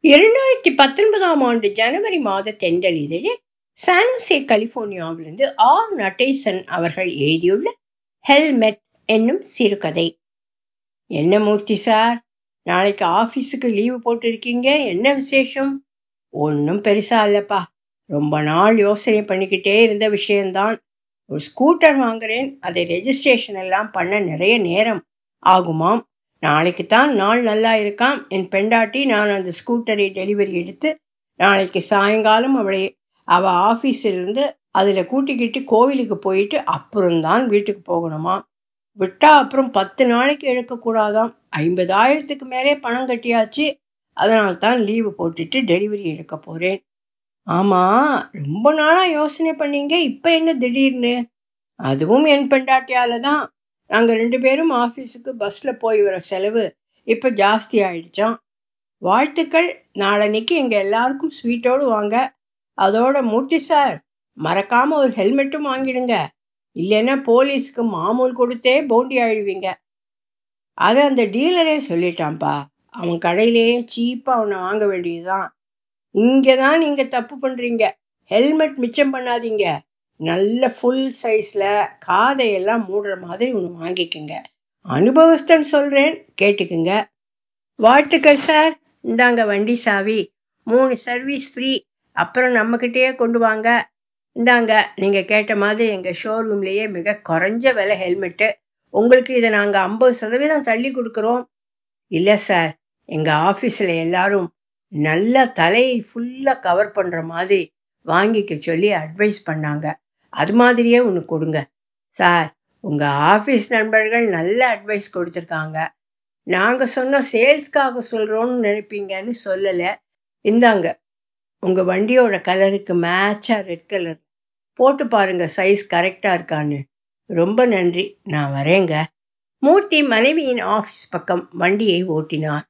இரண்டாயிரத்தி பத்தொன்பதாம் ஆண்டு ஜனவரி மாத தென்றல் இதழில் சானோசே கலிபோர்னியாவிலிருந்து ஆர் நடேசன் அவர்கள் எழுதியுள்ள ஹெல்மெட் என்னும் சிறுகதை என்ன மூர்த்தி சார் நாளைக்கு ஆஃபீஸுக்கு லீவு போட்டிருக்கீங்க என்ன விசேஷம் ஒன்றும் பெருசா இல்லைப்பா ரொம்ப நாள் யோசனை பண்ணிக்கிட்டே இருந்த விஷயம்தான் ஒரு ஸ்கூட்டர் வாங்குறேன் அதை ரெஜிஸ்ட்ரேஷன் எல்லாம் பண்ண நிறைய நேரம் ஆகுமாம் நாளைக்கு தான் நாள் நல்லா இருக்காம் என் பெண்டாட்டி நான் அந்த ஸ்கூட்டரை டெலிவரி எடுத்து நாளைக்கு சாயங்காலம் அவளை அவள் ஆஃபீஸிலிருந்து அதில் கூட்டிக்கிட்டு கோவிலுக்கு போயிட்டு அப்புறம்தான் வீட்டுக்கு போகணுமா விட்டா அப்புறம் பத்து நாளைக்கு எடுக்கக்கூடாதாம் ஐம்பதாயிரத்துக்கு மேலே பணம் கட்டியாச்சு அதனால தான் லீவு போட்டுட்டு டெலிவரி எடுக்க போகிறேன் ஆமாம் ரொம்ப நாளாக யோசனை பண்ணீங்க இப்போ என்ன திடீர்னு அதுவும் என் பெண்டாட்டியால தான் நாங்கள் ரெண்டு பேரும் ஆஃபீஸுக்கு பஸ்ஸில் போய் வர செலவு இப்போ ஜாஸ்தி ஆயிடுச்சான் வாழ்த்துக்கள் நாளன்னைக்கு எங்கள் எல்லாருக்கும் ஸ்வீட்டோடு வாங்க அதோட மூர்த்தி சார் மறக்காமல் ஒரு ஹெல்மெட்டும் வாங்கிடுங்க இல்லைன்னா போலீஸுக்கு மாமூல் கொடுத்தே போண்டி ஆயிடுவீங்க அதை அந்த டீலரே சொல்லிட்டான்ப்பா அவன் கடையிலேயே சீப்பாக அவனை வாங்க வேண்டியதுதான் இங்கே தான் நீங்கள் தப்பு பண்ணுறீங்க ஹெல்மெட் மிச்சம் பண்ணாதீங்க நல்ல ஃபுல் சைஸில் காதையெல்லாம் மூடுற மாதிரி ஒன்று வாங்கிக்கோங்க அனுபவஸ்தன் சொல்கிறேன் கேட்டுக்குங்க வாழ்த்துக்கள் சார் இந்தாங்க வண்டி சாவி மூணு சர்வீஸ் ஃப்ரீ அப்புறம் நம்மக்கிட்டேயே கொண்டு வாங்க இந்தாங்க நீங்கள் கேட்ட மாதிரி எங்கள் ஷோரூம்லேயே மிக குறைஞ்ச விலை ஹெல்மெட்டு உங்களுக்கு இதை நாங்கள் ஐம்பது சதவீதம் தள்ளி கொடுக்குறோம் இல்லை சார் எங்கள் ஆஃபீஸில் எல்லாரும் நல்லா தலையை ஃபுல்லாக கவர் பண்ணுற மாதிரி வாங்கிக்க சொல்லி அட்வைஸ் பண்ணாங்க அது மாதிரியே ஒன்று கொடுங்க சார் உங்கள் ஆஃபீஸ் நண்பர்கள் நல்ல அட்வைஸ் கொடுத்துருக்காங்க நாங்கள் சொன்ன சேல்ஸ்க்காக சொல்கிறோன்னு நினைப்பீங்கன்னு சொல்லலை இந்தாங்க உங்கள் வண்டியோட கலருக்கு மேட்சாக ரெட் கலர் போட்டு பாருங்க சைஸ் கரெக்டாக இருக்கான்னு ரொம்ப நன்றி நான் வரேங்க மூர்த்தி மனைவியின் ஆஃபீஸ் பக்கம் வண்டியை ஓட்டினார்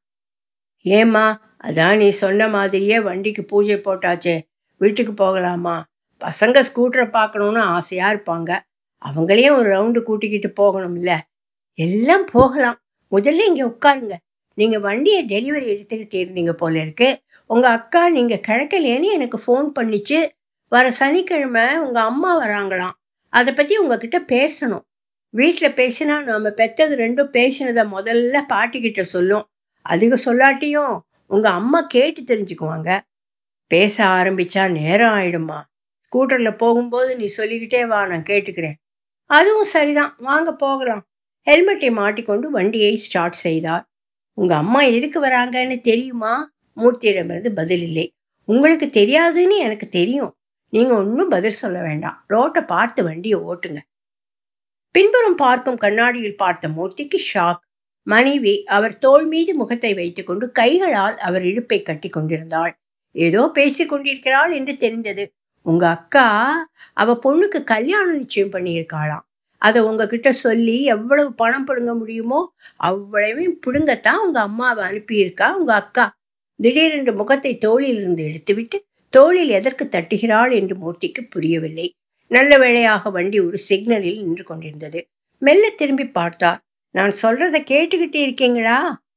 ஏம்மா அதான் நீ சொன்ன மாதிரியே வண்டிக்கு பூஜை போட்டாச்சே வீட்டுக்கு போகலாமா பசங்க ஸ்கூட்டரை பார்க்கணுன்னு ஆசையாக இருப்பாங்க அவங்களையும் ஒரு ரவுண்டு கூட்டிக்கிட்டு போகணும்ல எல்லாம் போகலாம் முதல்ல இங்கே உட்காருங்க நீங்கள் வண்டியை டெலிவரி எடுத்துக்கிட்டு இருந்தீங்க போல இருக்கு உங்கள் அக்கா நீங்கள் கிடைக்கலேன்னு எனக்கு ஃபோன் பண்ணிச்சு வர சனிக்கிழமை உங்கள் அம்மா வராங்களாம் அதை பற்றி உங்ககிட்ட பேசணும் வீட்டில் பேசினா நாம் பெற்றது ரெண்டும் பேசினதை முதல்ல பாட்டிக்கிட்ட சொல்லும் அதிக சொல்லாட்டியும் உங்கள் அம்மா கேட்டு தெரிஞ்சுக்குவாங்க பேச ஆரம்பிச்சா நேரம் ஆயிடுமா ஸ்கூட்டரில் போகும்போது நீ சொல்லிக்கிட்டே வா நான் கேட்டுக்கிறேன் அதுவும் சரிதான் வாங்க போகலாம் ஹெல்மெட்டை மாட்டிக்கொண்டு வண்டியை ஸ்டார்ட் செய்தார் உங்க அம்மா எதுக்கு வராங்கன்னு தெரியுமா மூர்த்தியிடமிருந்து பதில் இல்லை உங்களுக்கு தெரியாதுன்னு எனக்கு தெரியும் நீங்க ஒன்றும் பதில் சொல்ல வேண்டாம் ரோட்டை பார்த்து வண்டியை ஓட்டுங்க பின்புறம் பார்க்கும் கண்ணாடியில் பார்த்த மூர்த்திக்கு ஷாக் மனைவி அவர் தோள் மீது முகத்தை வைத்துக்கொண்டு கைகளால் அவர் இடுப்பை கட்டி கொண்டிருந்தாள் ஏதோ பேசிக் கொண்டிருக்கிறாள் என்று தெரிந்தது உங்க அக்கா அவ பொண்ணுக்கு கல்யாணம் நிச்சயம் பண்ணியிருக்காளாம் அதை உங்ககிட்ட சொல்லி எவ்வளவு பணம் பிடுங்க முடியுமோ அவ்வளவையும் பிடுங்கத்தான் உங்க அம்மாவை அனுப்பியிருக்கா உங்க அக்கா திடீரென்று முகத்தை தோளில் இருந்து எடுத்துவிட்டு தோளில் எதற்கு தட்டுகிறாள் என்று மூர்த்திக்கு புரியவில்லை நல்ல வேளையாக வண்டி ஒரு சிக்னலில் நின்று கொண்டிருந்தது மெல்ல திரும்பி பார்த்தார் நான் சொல்றத கேட்டுக்கிட்டே இருக்கீங்களா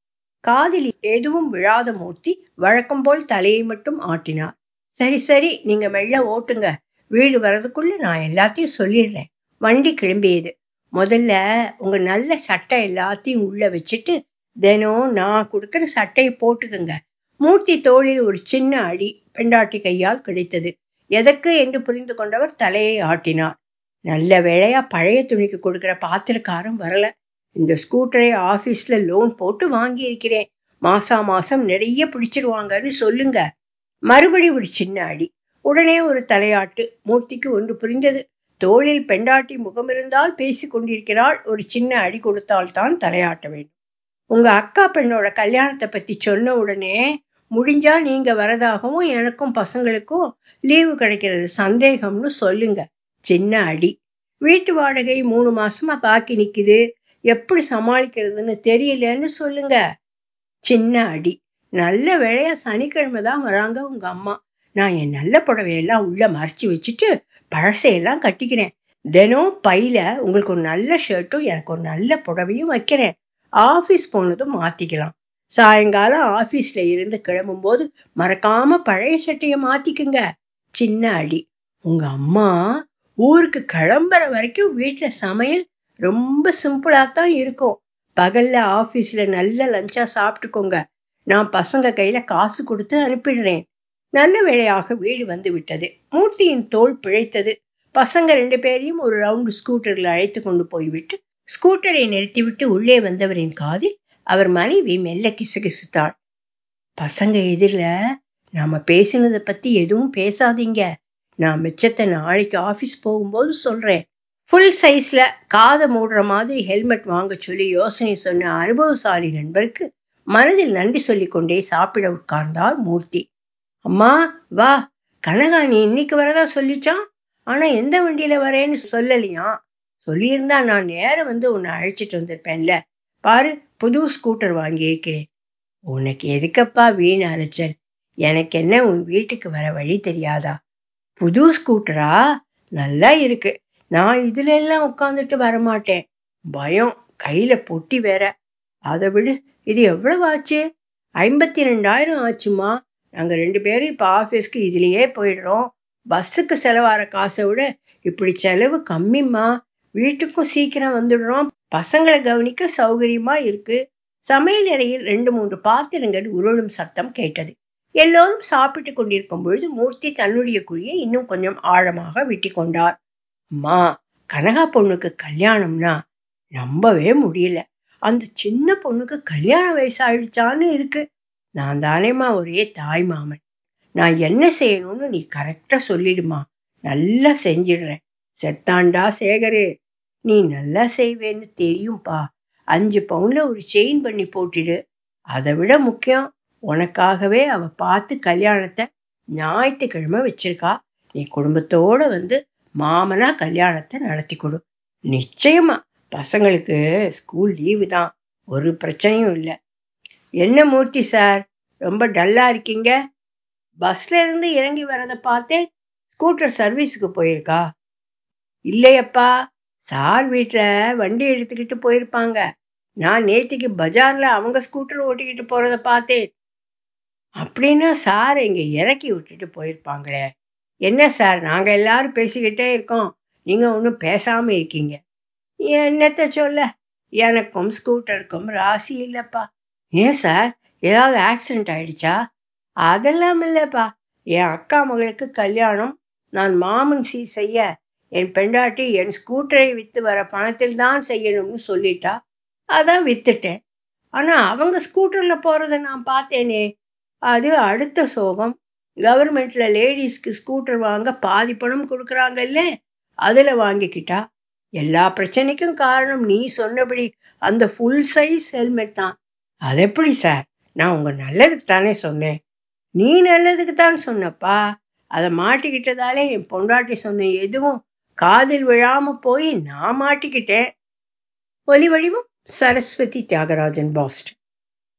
காதில் எதுவும் விழாத மூர்த்தி வழக்கம் போல் தலையை மட்டும் ஆட்டினார் சரி சரி நீங்க மெல்ல ஓட்டுங்க வீடு வர்றதுக்குள்ள நான் எல்லாத்தையும் சொல்லிடுறேன் வண்டி கிளம்பியது முதல்ல உங்க நல்ல சட்டை எல்லாத்தையும் உள்ள வச்சுட்டு தினம் நான் கொடுக்குற சட்டையை போட்டுக்குங்க மூர்த்தி தோளில் ஒரு சின்ன அடி பெண்டாட்டி கையால் கிடைத்தது எதற்கு என்று புரிந்து கொண்டவர் தலையை ஆட்டினார் நல்ல வேளையா பழைய துணிக்கு கொடுக்குற பாத்திரக்காரன் வரல இந்த ஸ்கூட்டரை ஆஃபீஸில் லோன் போட்டு வாங்கியிருக்கிறேன் மாசா மாசம் நிறைய பிடிச்சிருவாங்கன்னு சொல்லுங்க மறுபடி ஒரு சின்ன அடி உடனே ஒரு தலையாட்டு மூர்த்திக்கு ஒன்று புரிந்தது தோளில் பெண்டாட்டி முகம் இருந்தால் பேசி கொண்டிருக்கிறாள் ஒரு சின்ன அடி கொடுத்தால் தான் தலையாட்ட வேண்டும் உங்க அக்கா பெண்ணோட கல்யாணத்தை பத்தி சொன்ன உடனே முடிஞ்சா நீங்க வரதாகவும் எனக்கும் பசங்களுக்கும் லீவு கிடைக்கிறது சந்தேகம்னு சொல்லுங்க சின்ன அடி வீட்டு வாடகை மூணு மாசமா பாக்கி நிக்குது எப்படி சமாளிக்கிறதுன்னு தெரியலன்னு சொல்லுங்க சின்ன அடி நல்ல வேலையா சனிக்கிழமை தான் வராங்க உங்க அம்மா நான் என் நல்ல புடவையெல்லாம் உள்ள மறைச்சி வச்சுட்டு பழசையெல்லாம் கட்டிக்கிறேன் தினம் பையில உங்களுக்கு ஒரு நல்ல ஷர்ட்டும் எனக்கு ஒரு நல்ல புடவையும் வைக்கிறேன் ஆஃபீஸ் போனதும் மாத்திக்கலாம் சாயங்காலம் ஆபீஸ்ல இருந்து கிளம்பும்போது மறக்காம பழைய சட்டையை மாத்திக்குங்க சின்ன அடி உங்க அம்மா ஊருக்கு கிளம்புற வரைக்கும் வீட்டுல சமையல் ரொம்ப சிம்பிளா தான் இருக்கும் பகல்ல ஆபீஸ்ல நல்ல லஞ்சா சாப்பிட்டுக்கோங்க நான் பசங்க கையில காசு கொடுத்து அனுப்பிடுறேன் நல்ல வேளையாக வீடு வந்து விட்டது மூர்த்தியின் தோல் பிழைத்தது பசங்க ரெண்டு பேரையும் ஒரு ரவுண்டு ஸ்கூட்டரில் அழைத்து கொண்டு போய்விட்டு ஸ்கூட்டரை நிறுத்திவிட்டு உள்ளே வந்தவரின் காதில் அவர் மனைவி மெல்ல கிசுகிசுத்தாள் பசங்க எதிரில் நாம பேசினதை பத்தி எதுவும் பேசாதீங்க நான் மிச்சத்தை நாளைக்கு ஆஃபீஸ் போகும்போது சொல்றேன் ஃபுல் சைஸ்ல காதை மூடுற மாதிரி ஹெல்மெட் வாங்க சொல்லி யோசனை சொன்ன அனுபவசாலி நண்பருக்கு மனதில் நன்றி சொல்லிக்கொண்டே சாப்பிட உட்கார்ந்தார் மூர்த்தி அம்மா வா கனகா நீ இன்னைக்கு வரதா சொல்லிச்சான் ஆனா எந்த வண்டியில வரேன்னு சொல்லலையாம் சொல்லியிருந்தா நான் நேரம் வந்து உன்னை அழைச்சிட்டு வந்திருப்பேன்ல பாரு புது ஸ்கூட்டர் வாங்கியிருக்கிறேன் உனக்கு எதுக்கப்பா வீண் அலைச்சல் எனக்கு என்ன உன் வீட்டுக்கு வர வழி தெரியாதா புது ஸ்கூட்டரா நல்லா இருக்கு நான் இதுல எல்லாம் உட்காந்துட்டு வரமாட்டேன் பயம் கையில பொட்டி வேற அதை விடு இது எவ்வளவு ஆச்சு ஐம்பத்தி ரெண்டாயிரம் ஆச்சுமா நாங்க ரெண்டு பேரும் இப்ப ஆபீஸ்க்கு இதுலயே போயிடுறோம் பஸ்ஸுக்கு செலவார காசை விட இப்படி செலவு கம்மிம்மா வீட்டுக்கும் சீக்கிரம் வந்துடுறோம் பசங்களை கவனிக்க சௌகரியமா இருக்கு சமையல் அறையில் ரெண்டு மூன்று பாத்திரங்கள் உருளும் சத்தம் கேட்டது எல்லோரும் சாப்பிட்டு கொண்டிருக்கும் பொழுது மூர்த்தி தன்னுடைய குழியை இன்னும் கொஞ்சம் ஆழமாக வெட்டி கொண்டார் அம்மா கனகா பொண்ணுக்கு கல்யாணம்னா நம்பவே முடியல அந்த சின்ன பொண்ணுக்கு கல்யாண வயசாயிடுச்சான்னு இருக்கு நான் தானேம்மா ஒரே தாய் மாமன் நான் என்ன செய்யணும்னு நீ கரெக்டா சொல்லிடுமா நல்லா செஞ்சிடுறேன் செத்தாண்டா சேகரே நீ நல்லா செய்வேன்னு தெரியும்பா அஞ்சு பவுன்ல ஒரு செயின் பண்ணி போட்டுடு அதை விட முக்கியம் உனக்காகவே அவ பார்த்து கல்யாணத்தை ஞாயிற்றுக்கிழமை வச்சிருக்கா நீ குடும்பத்தோட வந்து மாமனா கல்யாணத்தை நடத்தி கொடு நிச்சயமா பசங்களுக்கு ஸ்கூல் லீவு தான் ஒரு பிரச்சனையும் இல்லை என்ன மூர்த்தி சார் ரொம்ப டல்லா இருக்கீங்க பஸ்ல இருந்து இறங்கி வரதை பார்த்தேன் ஸ்கூட்டர் சர்வீஸுக்கு போயிருக்கா இல்லையப்பா சார் வீட்டில் வண்டி எடுத்துக்கிட்டு போயிருப்பாங்க நான் நேத்திக்கு பஜார்ல அவங்க ஸ்கூட்டர் ஓட்டிக்கிட்டு போறத பார்த்தேன் அப்படின்னா சார் இங்க இறக்கி விட்டுட்டு போயிருப்பாங்களே என்ன சார் நாங்க எல்லாரும் பேசிக்கிட்டே இருக்கோம் நீங்க ஒன்றும் பேசாம இருக்கீங்க என்னத்த சொல்ல எனக்கும் ஸ்கூட்டருக்கும் ராசி இல்லப்பா ஏன் சார் ஏதாவது ஆக்சிடென்ட் ஆயிடுச்சா அதெல்லாம் இல்லைப்பா என் அக்கா மகளுக்கு கல்யாணம் நான் மாமன் சீ செய்ய என் பெண்டாட்டி என் ஸ்கூட்டரை வித்து வர பணத்தில் தான் செய்யணும்னு சொல்லிட்டா அதான் வித்துட்டேன் ஆனா அவங்க ஸ்கூட்டர்ல போறத நான் பார்த்தேனே அது அடுத்த சோகம் கவர்மெண்ட்ல லேடிஸ்க்கு ஸ்கூட்டர் வாங்க பாதி பணம் கொடுக்குறாங்கல்ல அதுல வாங்கிக்கிட்டா எல்லா பிரச்சனைக்கும் காரணம் நீ சொன்னபடி அந்த ஃபுல் சைஸ் ஹெல்மெட் தான் அது எப்படி சார் நான் உங்க நல்லதுக்கு தானே சொன்னேன் நீ நல்லதுக்கு தான் சொன்னப்பா அதை மாட்டிக்கிட்டதாலே என் பொண்டாட்டி சொன்ன எதுவும் காதில் விழாம போய் நான் மாட்டிக்கிட்டேன் ஒலி வடிவம் சரஸ்வதி தியாகராஜன் பாஸ்ட்